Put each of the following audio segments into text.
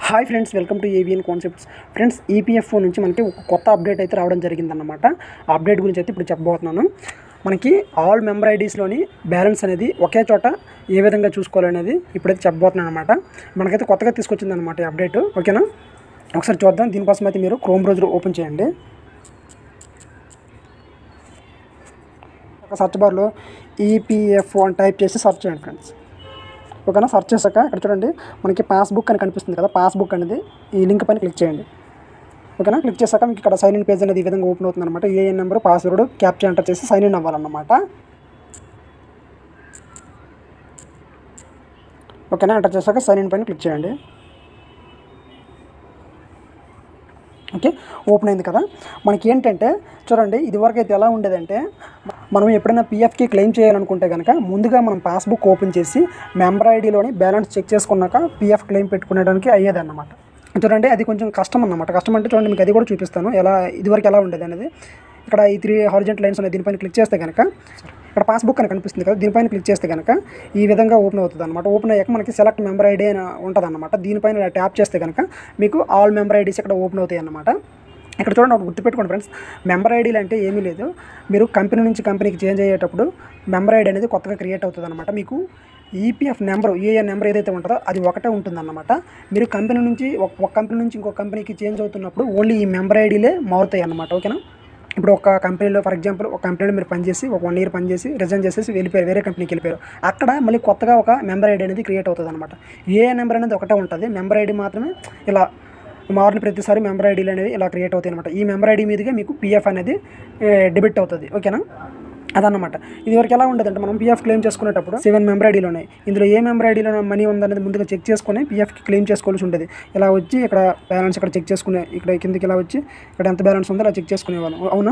hi friends welcome to AVN concepts friends EPFO నుంచి మనకి ఒక కొత్త అప్డేట్ అయితే రావడం జరిగిందన్నమాట ఆ అప్డేట్ గురించి అయితే ఇప్పుడు చెప్పబోతున్నాను మనకి ఆల్ మెంబర్ ఐడీస్లోని బ్యాలెన్స్ అనేది ఒకే చోట ఏ విధంగా చూసుకోవాలనేది ఇప్పుడైతే చెప్పబోతున్నాను అనమాట మనకైతే కొత్తగా తీసుకొచ్చిందన్నమాట ఈ అప్డేట్ ఓకేనా ఒకసారి చూద్దాం దీనికోసం అయితే మీరు క్రోమ్ బ్రౌజర్ ఓపెన్ చేయండి ఒక సర్చ్ బార్లో ఈపీఎఫ్ఓ అని టైప్ చేసి సర్చ్ చేయండి ఫ్రెండ్స్ ఓకేనా సర్చ్ చేశాక ఇక్కడ చూడండి మనకి పాస్బుక్ అని కనిపిస్తుంది కదా పాస్బుక్ అనేది ఈ లింక్ పైన క్లిక్ చేయండి ఓకేనా క్లిక్ చేశాక మీకు ఇక్కడ సైన్ ఇన్ పేజ్ అనేది ఈ విధంగా ఓపెన్ అవుతుంది అనమాట ఏఎన్ నెంబర్ పాస్వర్డ్ క్యాప్చర్ ఎంటర్ చేసి సైన్ ఇన్ అవ్వాలన్నమాట ఓకేనా ఎంటర్ చేశాక సైన్ ఇన్ పైన క్లిక్ చేయండి ఓకే ఓపెన్ అయింది కదా మనకి ఏంటంటే చూడండి ఇదివరకు అయితే ఎలా ఉండేదంటే మనం ఎప్పుడైనా పిఎఫ్కి క్లెయిమ్ చేయాలనుకుంటే కనుక ముందుగా మనం పాస్బుక్ ఓపెన్ చేసి మెంబర్ ఐడిలోని బ్యాలెన్స్ చెక్ చేసుకున్నాక పిఎఫ్ క్లెయిమ్ పెట్టుకునేడానికి అయ్యేదన్నమాట చూడండి అది కొంచెం కష్టం అన్నమాట కష్టం అంటే చూడండి మీకు అది కూడా చూపిస్తాను ఎలా ఇదివరకు ఎలా ఉండేది అనేది ఇక్కడ ఈ త్రీ హారిజెంట్ లైన్స్ ఉన్నాయి దీనిపైన క్లిక్ చేస్తే కనుక ఇక్కడ పాస్బుక్ అని కనిపిస్తుంది కదా దీనిపైన క్లిక్ చేస్తే కనుక ఈ విధంగా ఓపెన్ అవుతుంది అనమాట ఓపెన్ అయ్యాక మనకి సెలెక్ట్ మెంబర్ ఐడి అని ఉంటుంది అనమాట దీనిపైన ఇలా ట్యాప్ చేస్తే కనుక మీకు ఆల్ మెంబర్ ఐడీస్ ఇక్కడ ఓపెన్ అవుతాయి అన్నమాట ఇక్కడ చూడండి ఒకటి గుర్తుపెట్టుకోండి ఫ్రెండ్స్ మెంబర్ ఐడీలు అంటే ఏమీ లేదు మీరు కంపెనీ నుంచి కంపెనీకి చేంజ్ అయ్యేటప్పుడు మెంబర్ ఐడి అనేది కొత్తగా క్రియేట్ అవుతుంది అనమాట మీకు ఈపీఎఫ్ నెంబర్ యూఏఎన్ నెంబర్ ఏదైతే ఉంటుందో అది ఒకటే ఉంటుందన్నమాట మీరు కంపెనీ నుంచి ఒక ఒక కంపెనీ నుంచి ఇంకో కంపెనీకి చేంజ్ అవుతున్నప్పుడు ఓన్లీ ఈ మెంబర్ ఐడీలే మారుతాయి అన్నమాట ఓకేనా ఇప్పుడు ఒక కంపెనీలో ఫర్ ఎగ్జాంపుల్ ఒక కంపెనీలో మీరు పనిచేసి ఒక వన్ ఇయర్ పనిచేసి రిజైన్ చేసేసి వెళ్ళిపోయారు వేరే కంపెనీకి వెళ్ళిపోయారు అక్కడ మళ్ళీ కొత్తగా ఒక మెంబర్ ఐడి అనేది క్రియేట్ అవుతుంది అనమాట ఏ నెంబర్ అనేది ఒకటే ఉంటుంది మెంబర్ ఐడి మాత్రమే ఇలా మారిన ప్రతిసారి మెంబర్ ఐడీలు అనేవి ఇలా క్రియేట్ అవుతాయి అనమాట ఈ మెంబర్ ఐడి మీదుగా మీకు పిఎఫ్ అనేది డెబిట్ అవుతుంది ఓకేనా అదన్నమాట ఇది వరకు ఎలా ఉండదంటే మనం పిఎఫ్ క్లెయిమ్ చేసుకునేటప్పుడు సెవెన్ మెంబర్ ఐడీలు ఉన్నాయి ఇందులో ఏ మెంబర్ ఐడీలో మనీ ఉందనేది ముందుగా చెక్ చేసుకొని పిఎఫ్కి క్లెయిమ్ చేసుకోవాల్సి ఉంటుంది ఇలా వచ్చి ఇక్కడ బ్యాలెన్స్ ఇక్కడ చెక్ చేసుకునే ఇక్కడ కిందకి ఇలా వచ్చి ఇక్కడ ఎంత బ్యాలెన్స్ ఉందో అలా చెక్ చేసుకునేవాళ్ళం అవునా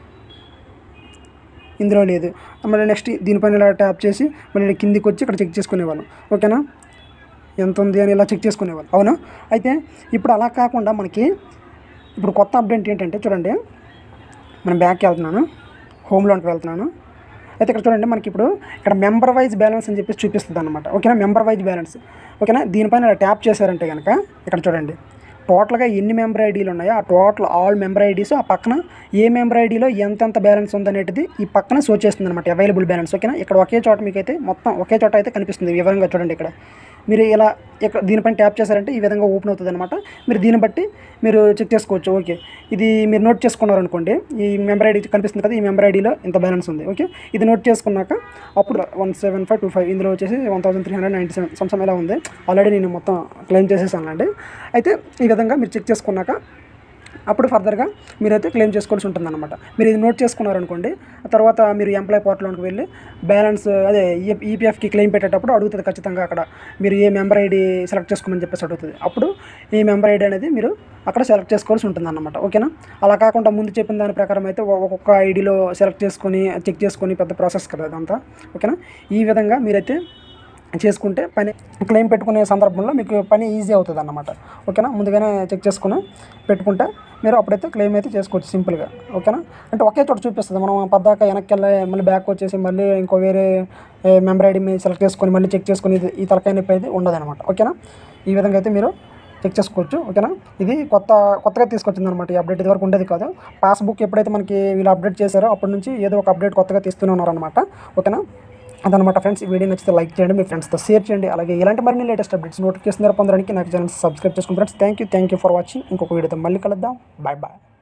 ఇందులో లేదు మళ్ళీ నెక్స్ట్ దీనిపైన ఇలా ట్యాప్ చేసి మళ్ళీ కిందికి వచ్చి ఇక్కడ చెక్ చేసుకునేవాళ్ళం ఓకేనా ఎంత ఉంది అని ఇలా చెక్ చేసుకునేవాళ్ళు అవునా అయితే ఇప్పుడు అలా కాకుండా మనకి ఇప్పుడు కొత్త అప్డేట్ ఏంటంటే చూడండి మనం బ్యాక్కి వెళ్తున్నాను హోమ్ లోన్కి వెళ్తున్నాను అయితే ఇక్కడ చూడండి మనకి ఇప్పుడు ఇక్కడ మెంబర్ వైజ్ బ్యాలెన్స్ అని చెప్పేసి చూపిస్తుంది అనమాట ఓకేనా మెంబర్ వైజ్ బ్యాలెన్స్ ఓకేనా దీనిపైన ఇలా ట్యాప్ చేశారంటే కనుక ఇక్కడ చూడండి టోటల్గా ఎన్ని మెంబర్ ఐడీలు ఉన్నాయో ఆ టోటల్ ఆల్ మెంబర్ ఐడీస్ ఆ పక్కన ఏ మెంబర్ ఐడీలో ఎంతెంత బ్యాలెన్స్ ఉందనేటిది ఈ పక్కన షో చేస్తుంది అనమాట అవైలబుల్ బ్యాలెన్స్ ఓకేనా ఇక్కడ ఒకే చోట మీకు అయితే మొత్తం ఒకే చోట అయితే కనిపిస్తుంది వివరంగా చూడండి ఇక్కడ మీరు ఇలా ఇక్కడ దీనిపైన ట్యాప్ చేశారంటే ఈ విధంగా ఓపెన్ అవుతుంది అనమాట మీరు దీన్ని బట్టి మీరు చెక్ చేసుకోవచ్చు ఓకే ఇది మీరు నోట్ చేసుకున్నారనుకోండి ఈ మెంబర్ ఐడి కనిపిస్తుంది కదా ఈ మెంబర్ ఐడిలో ఇంత బ్యాలెన్స్ ఉంది ఓకే ఇది నోట్ చేసుకున్నాక అప్పుడు one seven five two five ఇందులో వచ్చేసి one thousand three hundred ninety seven సంసం ఎలా ఉంది ఆల్రెడీ నేను మొత్తం క్లెయిమ్ చేసేసాను అండి అయితే ఈ విధంగా మీరు చెక్ చేసుకున్నాక అప్పుడు ఫర్దర్గా మీరైతే క్లెయిమ్ చేసుకోవాల్సి ఉంటుంది అనమాట మీరు ఇది నోట్ చేసుకున్నారనుకోండి ఆ తర్వాత మీరు ఎంప్లాయ్ పోర్టల్లోకి వెళ్ళి బ్యాలెన్స్ అదే ఈపీఎఫ్కి క్లెయిమ్ పెట్టేటప్పుడు అడుగుతుంది ఖచ్చితంగా అక్కడ మీరు ఏ మెంబర్ ఐడి సెలెక్ట్ చేసుకోమని చెప్పేసి అడుగుతుంది అప్పుడు ఈ మెంబర్ ఐడి అనేది మీరు అక్కడ సెలెక్ట్ చేసుకోవాల్సి ఉంటుంది అనమాట ఓకేనా అలా కాకుండా ముందు చెప్పిన దాని ప్రకారం అయితే ఒ- ఒక్కొక్క ఐడిలో సెలెక్ట్ చేసుకొని చెక్ చేసుకొని పెద్ద ప్రాసెస్ కదా అదంతా ఓకేనా ఈ విధంగా మీరైతే చేసుకుంటే పని క్లెయిమ్ పెట్టుకునే సందర్భంలో మీకు పని ఈజీ అవుతుంది అన్నమాట ఓకేనా ముందుగానే చెక్ చేసుకుని పెట్టుకుంటే మీరు అప్పుడైతే క్లెయిమ్ అయితే చేసుకోవచ్చు సింపుల్గా ఓకేనా అంటే ఒకే చోట చూపిస్తుంది మనం పద్దాక వెనక్కి వెళ్ళి మళ్ళీ బ్యాక్ వచ్చేసి మళ్ళీ ఇంకో వేరే మెంబర్ ఐడి మీద సెలెక్ట్ చేసుకొని మళ్ళీ చెక్ చేసుకొని ఇది- ఈ తలకాయ నొప్పి అయితే ఉండదన్నమాట ఓకేనా ఈ విధంగా అయితే మీరు చెక్ చేసుకోవచ్చు ఓకేనా ఇది కొత్త కొత్తగా తీసుకొచ్చింది అనమాట ఈ అప్డేట్ ఇదివరకు ఉండేది కాదు పాస్బుక్ ఎప్పుడైతే మనకి వీళ్ళు అప్డేట్ చేశారో అప్పటి నుంచి ఏదో ఒక అప్డేట్ కొత్తగా తీస్తూనే ఉన్నారనమాట ఓకేనా అదనమాట ఫ్రెండ్స్ ఈ వీడియో నచ్చితే లైక్ చేయండి మీ ఫ్రెండ్స్తో షేర్ చేయండి అలాగే ఇలాంటి మరిన్ని లేటెస్ట్ అప్డేట్స్ నోటిఫికేషన్ ద్వారా పొందడానికి నాకు ఛానల్ సబ్స్క్రైబ్ చేసుకోండి friends thank you thank you for watching ఇంకొక వీడియోతో మళ్ళీ కలుద్దాం బాయ్ బాయ్